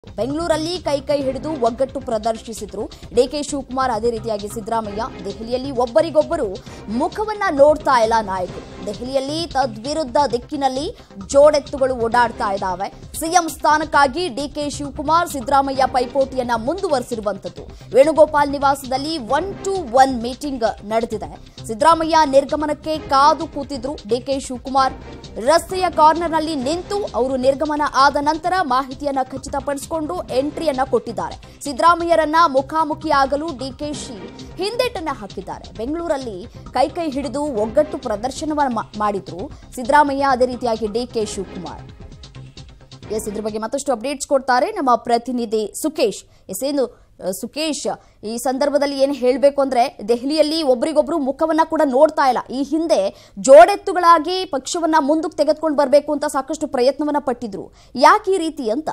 ಬೆಂಗಳೂರಲ್ಲಿ ಕೈ ಕೈ ಹಿಡಿದು ಒಗ್ಗಟ್ಟು ಪ್ರದರ್ಶಿಸಿದ್ರು ಡಿಕೆ ಶಿವಕುಮಾರ್ ಅದೇ ರೀತಿಯಾಗಿ ಸಿದ್ದರಾಮಯ್ಯ ದೆಹಲಿಯಲ್ಲಿ ಒಬ್ಬರಿಗೊಬ್ಬರು ಮುಖವನ್ನ ನೋಡ್ತಾ ಇಲ್ಲ ನಾಯಕರು ದೆಹಲಿಯಲ್ಲಿ ತದ್ವಿರುದ್ಧ ದಿಕ್ಕಿನಲ್ಲಿ ಜೋಡೆತ್ತುಗಳು ಓಡಾಡ್ತಾ ಇದ್ದಾವೆ ಸಿಎಂ ಸ್ಥಾನಕ್ಕಾಗಿ ಡಿಕೆ ಶಿವಕುಮಾರ್ ಸಿದ್ದರಾಮಯ್ಯ ಪೈಪೋಟಿಯನ್ನ ಮುಂದುವರೆಸಿರುವಂತದ್ದು ವೇಣುಗೋಪಾಲ್ ನಿವಾಸದಲ್ಲಿ ಒನ್ ಟು ಒನ್ ಮೀಟಿಂಗ್ ನಡೆದಿದೆ ಸಿದ್ದರಾಮಯ್ಯ ನಿರ್ಗಮನಕ್ಕೆ ಕಾದು ಕೂತಿದ್ರು ಡಿಕೆ ಶಿವಕುಮಾರ್ ರಸ್ತೆಯ ಕಾರ್ನರ್ನಲ್ಲಿ ನಿಂತು ಅವರು ನಿರ್ಗಮನ ಆದ ನಂತರ ಮಾಹಿತಿಯನ್ನ ಖಚಿತಪಡಿಸಿಕೊಂಡು ಎಂಟ್ರಿಯನ್ನ ಕೊಟ್ಟಿದ್ದಾರೆ ಸಿದ್ದರಾಮಯ್ಯರನ್ನ ಮುಖಾಮುಖಿ ಆಗಲು ಡಿಕೆಶಿ ಹಿಂದೇಟನ್ನ ಹಾಕಿದ್ದಾರೆ ಬೆಂಗಳೂರಲ್ಲಿ ಕೈ ಕೈ ಹಿಡಿದು ಒಗ್ಗಟ್ಟು ಪ್ರದರ್ಶನವನ್ನು ಮಾ- ಮಾಡಿದ್ರು ಸಿದ್ದರಾಮಯ್ಯ ಅದೇ ರೀತಿಯಾಗಿ ಡಿಕೆ ಶಿವಕುಮಾರ್ ಎಸ್ ಇದ್ರ ಬಗ್ಗೆ ಮತ್ತಷ್ಟು ಅಪ್ಡೇಟ್ಸ್ ಕೊಡ್ತಾರೆ ನಮ್ಮ ಪ್ರತಿನಿಧಿ ಸುಕೇಶ್ ಎಸ್ ಏನು ಅಹ್, ಸುಕೇಶ್ ಈ ಸಂದರ್ಭದಲ್ಲಿ ಏನು ಹೇಳಬೇಕು ಅಂದ್ರೆ ದೆಹಲಿಯಲ್ಲಿ ಒಬ್ರಿಗೊಬ್ರು ಮುಖವನ್ನ ಕೂಡ ನೋಡ್ತಾ ಇಲ್ಲ ಈ ಹಿಂದೆ ಜೋಡೆತ್ತುಗಳಾಗಿ ಪಕ್ಷವನ್ನ ಮುಂದಕ್ಕೆ ತೆಗೆದುಕೊಂಡು ಬರಬೇಕು ಅಂತ ಸಾಕಷ್ಟು ಪ್ರಯತ್ನವನ್ನ ಪಟ್ಟಿದ್ರು ಯಾಕೆ ಈ ರೀತಿ ಅಂತ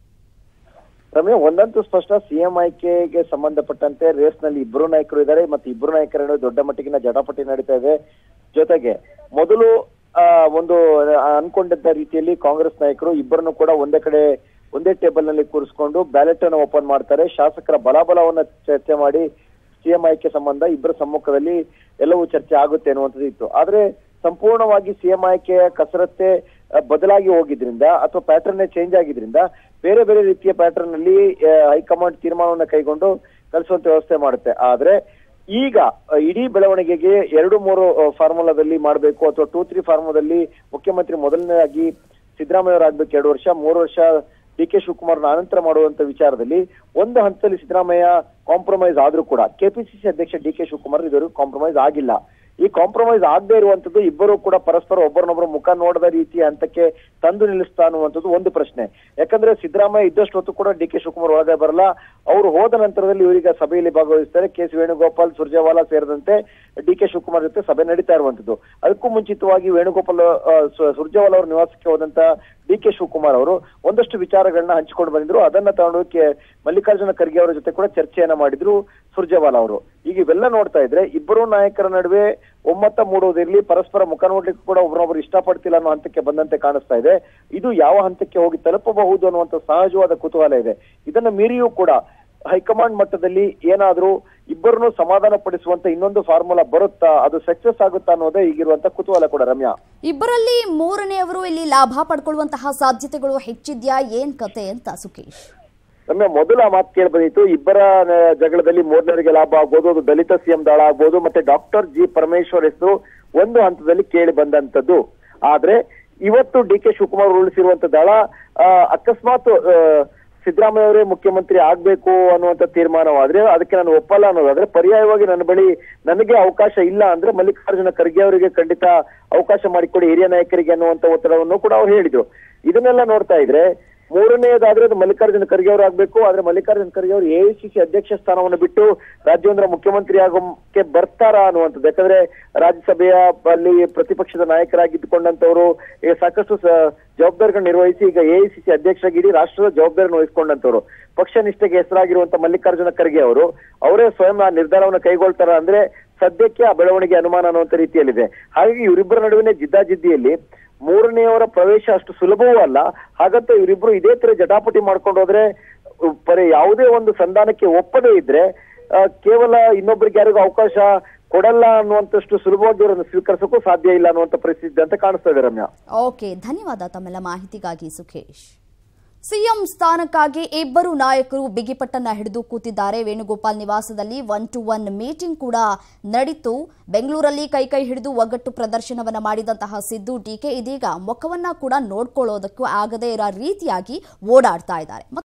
ರಮ್ಯ ಒಂದಂತೂ ಸ್ಪಷ್ಟ ಸಿಎಂ ಆಯ್ಕೆಗೆ ಸಂಬಂಧಪಟ್ಟಂತೆ ರೇಸ್ ನಲ್ಲಿ ಇಬ್ಬರು ನಾಯಕರು ಇದ್ದಾರೆ ಮತ್ತೆ ಇಬ್ಬರು ನಾಯಕರ ನಡುವೆ ದೊಡ್ಡ ಮಟ್ಟಿಗಿನ ಜಟಾಪಟಿ ನಡೀತಾ ಇದೆ ಜೊತೆಗೆ ಮೊದಲು ಆ, ಒಂದು ಆ, ಅನ್ಕೊಂಡಿದ್ದ ರೀತಿಯಲ್ಲಿ ಕಾಂಗ್ರೆಸ್ ನಾಯಕರು ಇಬ್ಬರನ್ನು ಕೂಡ ಒಂದೇ ಕಡೆ ಒಂದೇ ಟೇಬಲ್ ನಲ್ಲಿ ಕೂರಿಸ್ಕೊಂಡು ಬ್ಯಾಲೆಟ್ ಅನ್ನು ಓಪನ್ ಮಾಡ್ತಾರೆ ಶಾಸಕರ ಬಲಾಬಲವನ್ನ ಚರ್ಚೆ ಮಾಡಿ ಸಿಎಂ ಆಯ್ಕೆ ಸಂಬಂಧ ಇಬ್ಬರ ಸಮ್ಮುಖದಲ್ಲಿ ಎಲ್ಲವೂ ಚರ್ಚೆ ಆಗುತ್ತೆ ಅನ್ನುವಂಥದ್ದು ಇತ್ತು ಆದ್ರೆ ಸಂಪೂರ್ಣವಾಗಿ ಸಿಎಂ ಆಯ್ಕೆಯ ಕಸರತ್ತೆ ಆ, ಬದಲಾಗಿ ಹೋಗಿದ್ರಿಂದ ಅಥವಾ ಪ್ಯಾಟರ್ನ್ ಚೇಂಜ್ ಆಗಿದ್ರಿಂದ ಬೇರೆ ಬೇರೆ ರೀತಿಯ ಪ್ಯಾಟರ್ನ್ ನಲ್ಲಿ ಆ, ಹೈಕಮಾಂಡ್ ತೀರ್ಮಾನವನ್ನ ಕೈಗೊಂಡು ಕಳಿಸುವಂತ ವ್ಯವಸ್ಥೆ ಮಾಡುತ್ತೆ ಆದ್ರೆ ಈಗ ಆ, ಇಡೀ ಬೆಳವಣಿಗೆಗೆ ಎರಡು ಮೂರು ಆ, ಫಾರ್ಮುಲಾದಲ್ಲಿ ಮಾಡಬೇಕು ಅಥವಾ ಟೂ ತ್ರೀ ಫಾರ್ಮುಲಾದಲ್ಲಿ ಮುಖ್ಯಮಂತ್ರಿ ಮೊದಲನೇದಾಗಿ ಸಿದ್ದರಾಮಯ್ಯ ಅವರಾಗ್ಬೇಕು ಎರಡು ವರ್ಷ ಮೂರು ವರ್ಷ ಡಿ ಕೆ ಶಿವಕುಮಾರ್ ಅನಂತರ ಮಾಡುವಂತ ವಿಚಾರದಲ್ಲಿ ಒಂದು ಹಂತದಲ್ಲಿ ಸಿದ್ದರಾಮಯ್ಯ ಕಾಂಪ್ರಮೈಸ್ ಆದ್ರೂ ಕೂಡ ಕೆಪಿಸಿಸಿ ಅಧ್ಯಕ್ಷ ಡಿ ಕೆ ಶಿವಕುಮಾರ್ ಇದುವರೆಗೂ ಕಾಂಪ್ರಮೈಸ್ ಆಗಿಲ್ಲ ಈ ಕಾಂಪ್ರಮೈಸ್ ಆಗದೆ ಇರುವಂತದ್ದು ಇಬ್ಬರು ಕೂಡ ಪರಸ್ಪರ ಒಬ್ಬರನ್ನೊಬ್ಬರು ಮುಖ ನೋಡದ ರೀತಿಯ ಹಂತಕ್ಕೆ ತಂದು ನಿಲ್ಲಿಸ್ತಾ ಅನ್ನುವಂಥದ್ದು ಒಂದು ಪ್ರಶ್ನೆ ಯಾಕಂದ್ರೆ ಸಿದ್ದರಾಮಯ್ಯ ಇದ್ದಷ್ಟು ಹೊತ್ತು ಕೂಡ ಡಿ ಕೆ ಶಿವಕುಮಾರ್ ಒಳಗೆ ಬರಲ್ಲ ಅವರು ಹೋದ ನಂತರದಲ್ಲಿ ಇವರೀಗ ಸಭೆಯಲ್ಲಿ ಭಾಗವಹಿಸ್ತಾರೆ ಕೆ ಸಿ ವೇಣುಗೋಪಾಲ್ ಸುರ್ಜೇವಾಲಾ ಸೇರಿದಂತೆ ಡಿ ಕೆ ಶಿವಕುಮಾರ್ ಜೊತೆ ಸಭೆ ನಡೀತಾ ಇರುವಂತದ್ದು ಅದಕ್ಕೂ ಮುಂಚಿತವಾಗಿ ವೇಣುಗೋಪಾಲ್ ಆ, ಸು- ಸುರ್ಜೇವಾಲಾ ಅವರ ನಿವಾಸಕ್ಕೆ ಹೋದಂತ ಡಿ ಕೆ ಶಿವಕುಮಾರ್ ಅವರು ಒಂದಷ್ಟು ವಿಚಾರಗಳನ್ನ ಹಂಚಿಕೊಂಡು ಬಂದಿದ್ರು ಅದನ್ನ ತಗೊಂಡು ಕೆ ಮಲ್ಲಿಕಾರ್ಜುನ ಖರ್ಗೆ ಅವರ ಜೊತೆ ಕೂಡ ಚರ್ಚೆಯನ್ನ ಮಾಡಿದ್ರು ಸುರ್ಜೇವಾಲಾ ಅವರು ಈಗ ಇವೆಲ್ಲ ನೋಡ್ತಾ ಇದ್ರೆ ಇಬ್ಬರು ನಾಯಕರ ನಡುವೆ ಒಮ್ಮತ ಮೂಡುವುದಿರ್ಲಿ ಪರಸ್ಪರ ಮುಖ ನೋಡ್ಲಿಕ್ಕೆ ಕೂಡ ಒಬ್ಬರೊಬ್ಬರು ಇಷ್ಟಪಡ್ತಿಲ್ಲ ಅನ್ನೋ ಹಂತಕ್ಕೆ ಬಂದಂತೆ ಕಾಣಿಸ್ತಾ ಇದೆ ಇದು ಯಾವ ಹಂತಕ್ಕೆ ಹೋಗಿ ತಲುಪಬಹುದು ಅನ್ನುವಂತ ಸಹಜವಾದ ಕುತೂಹಲ ಇದೆ ಇದನ್ನ ಮೀರಿಯೂ ಕೂಡ ಹೈಕಮಾಂಡ್ ಮಟ್ಟದಲ್ಲಿ ಏನಾದ್ರೂ ಇಬ್ಬರನ್ನು ಸಮಾಧಾನ ಪಡಿಸುವಂತ ಇನ್ನೊಂದು ಫಾರ್ಮುಲಾ ಬರುತ್ತಾ ಅದು ಸಕ್ಸಸ್ ಆಗುತ್ತಾ ಅನ್ನೋದೇ ಈಗಿರುವಂತ ಕುತೂಹಲ ಕೂಡ ರಮ್ಯಾ ಇಬ್ಬರಲ್ಲಿ ಮೂರನೆಯವರು ಇಲ್ಲಿ ಲಾಭ ಪಡ್ಕೊಳ್ಳುವಂತಹ ಸಾಧ್ಯತೆಗಳು ಹೆಚ್ಚಿದ್ಯಾ ಏನ್ ಕತೆ ಅಂತ ಸುಕೇಶ್ ರಮ್ಯ ಮೊದಲ ಮಾತು ಕೇಳಿ ಬಂದಿತ್ತು ಇಬ್ಬರ ಆ, ಜಗಳದಲ್ಲಿ ಮೂರನೇವರಿಗೆ ಲಾಭ ಆಗ್ಬೋದು ಅದು ದಲಿತ ಸಿಎಂ ದಳ ಆಗ್ಬೋದು ಮತ್ತೆ ಡಾಕ್ಟರ್ ಜಿ ಪರಮೇಶ್ವರ್ ಹೆಸರು ಒಂದು ಹಂತದಲ್ಲಿ ಕೇಳಿ ಬಂದಂತದ್ದು ಆದ್ರೆ ಇವತ್ತು ಡಿ ಕೆ ಶಿವಕುಮಾರ್ ಉರುಳಿಸಿರುವಂತ ದಳ ಆ, ಅಕಸ್ಮಾತ್ ಆ, ಸಿದ್ದರಾಮಯ್ಯ ಅವರೇ ಮುಖ್ಯಮಂತ್ರಿ ಆಗ್ಬೇಕು ಅನ್ನುವಂತ ತೀರ್ಮಾನವಾದ್ರೆ ಅದಕ್ಕೆ ನಾನು ಒಪ್ಪಲ್ಲ ಅನ್ನೋದಾದ್ರೆ ಪರ್ಯಾಯವಾಗಿ ನನ್ನ ಬಳಿ ನನಗೆ ಅವಕಾಶ ಇಲ್ಲ ಅಂದ್ರೆ ಮಲ್ಲಿಕಾರ್ಜುನ ಖರ್ಗೆ ಅವರಿಗೆ ಖಂಡಿತ ಅವಕಾಶ ಮಾಡಿಕೊಡಿ ಹಿರಿಯ ನಾಯಕರಿಗೆ ಅನ್ನುವಂತ ಒತ್ತಡವನ್ನು ಕೂಡ ಅವ್ರು ಹೇಳಿದ್ರು ಇದನ್ನೆಲ್ಲ ನೋಡ್ತಾ ಇದ್ರೆ ಮೂರನೆಯದಾದ್ರೆ ಅದು ಮಲ್ಲಿಕಾರ್ಜುನ ಖರ್ಗೆ ಅವರು ಆಗ್ಬೇಕು ಆದ್ರೆ ಮಲ್ಲಿಕಾರ್ಜುನ ಖರ್ಗೆ ಅವರು ಎಐಸಿಸಿ ಅಧ್ಯಕ್ಷ ಸ್ಥಾನವನ್ನು ಬಿಟ್ಟು ರಾಜ್ಯಾಂದ್ರ ಮುಖ್ಯಮಂತ್ರಿ ಆಗೋಕೆ ಬರ್ತಾರಾ ಅನ್ನುವಂಥದ್ದು ಯಾಕಂದ್ರೆ ರಾಜ್ಯಸಭೆಯ ಅಲ್ಲಿ ಪ್ರತಿಪಕ್ಷದ ನಾಯಕರಾಗಿದ್ದುಕೊಂಡಂತವರು ಈಗ ಸಾಕಷ್ಟು ಸ- ಜವಾಬ್ದಾರಿಗಳನ್ನ ನಿರ್ವಹಿಸಿ ಈಗ ಎಐಸಿಸಿ ಅಧ್ಯಕ್ಷರಾಗಿ ಇಡೀ ರಾಷ್ಟ್ರದ ಜವಾಬ್ದಾರಿಯನ್ನು ವಹಿಸಿಕೊಂಡಂತವರು ಪಕ್ಷ ನಿಷ್ಠೆಗೆ ಹೆಸರಾಗಿರುವಂತ ಮಲ್ಲಿಕಾರ್ಜುನ ಖರ್ಗೆ ಅವರು ಅವರೇ ಸ್ವಯಂ ಆ ನಿರ್ಧಾರವನ್ನು ಕೈಗೊಳ್ತಾರ ಅಂದ್ರೆ ಸದ್ಯಕ್ಕೆ ಆ ಬೆಳವಣಿಗೆ ಅನುಮಾನ ಅನ್ನುವಂತ ರೀತಿಯಲ್ಲಿದೆ ಹಾಗಾಗಿ ಇವರಿಬ್ಬರ ನಡುವಿನ ಜಿದ್ದಾಜಿದ್ದಿಯಲ್ಲಿ ಮೂರನೆಯವರ ಪ್ರವೇಶ ಅಷ್ಟು ಸುಲಭವೂ ಅಲ್ಲ ಹಾಗಂತ ಇವರಿಬ್ರು ಇದೇ ತರ ಜಟಾಪಟಿ ಮಾಡ್ಕೊಂಡು ಹೋದ್ರೆ ಉ- ಪರಿ ಯಾವುದೇ ಒಂದು ಸಂಧಾನಕ್ಕೆ ಒಪ್ಪದೇ ಇದ್ರೆ ಆ, ಕೇವಲ ಇನ್ನೊಬ್ಬರಿಗೆ ಯಾರಿಗೂ ಅವಕಾಶ ಕೊಡಲ್ಲ ಅನ್ನುವಂತಷ್ಟು ಸುಲಭವಾಗಿ ಅವರನ್ನು ಸ್ವೀಕರಿಸಕ್ಕೂ ಸಾಧ್ಯ ಇಲ್ಲ ಅನ್ನುವಂತ ಪರಿಸ್ಥಿತಿ ಅಂತ ಕಾಣಿಸ್ತಾ ಇದೆ ರಮ್ಯಾ ಓಕೆ ಧನ್ಯವಾದ ತಮ್ಮೆಲ್ಲ ಮಾಹಿತಿಗಾಗಿ ಸುಖೇಶ್ ಸಿಎಂ ಸ್ಥಾನಕ್ಕಾಗಿ ಇಬ್ಬರು ನಾಯಕರು ಬಿಗಿಪಟ್ಟನ್ನ ಹಿಡಿದು ಕೂತಿದ್ದಾರೆ ವೇಣುಗೋಪಾಲ್ ನಿವಾಸದಲ್ಲಿ ಒನ್ ಟು ಒನ್ ಮೀಟಿಂಗ್ ಕೂಡ ನಡೀತು ಬೆಂಗಳೂರಲ್ಲಿ ಕೈ ಕೈ ಹಿಡಿದು ಒಗ್ಗಟ್ಟು ಪ್ರದರ್ಶನವನ್ನ ಮಾಡಿದಂತಹ ಸಿದ್ದು ಡಿಕೆ ಇದೀಗ ಮುಖವನ್ನ ಕೂಡ ನೋಡ್ಕೊಳ್ಳೋದಕ್ಕೂ ಆಗದೇ ಇರೋ ರೀತಿಯಾಗಿ ಓಡಾಡ್ತಾ ಇದ್ದಾರೆ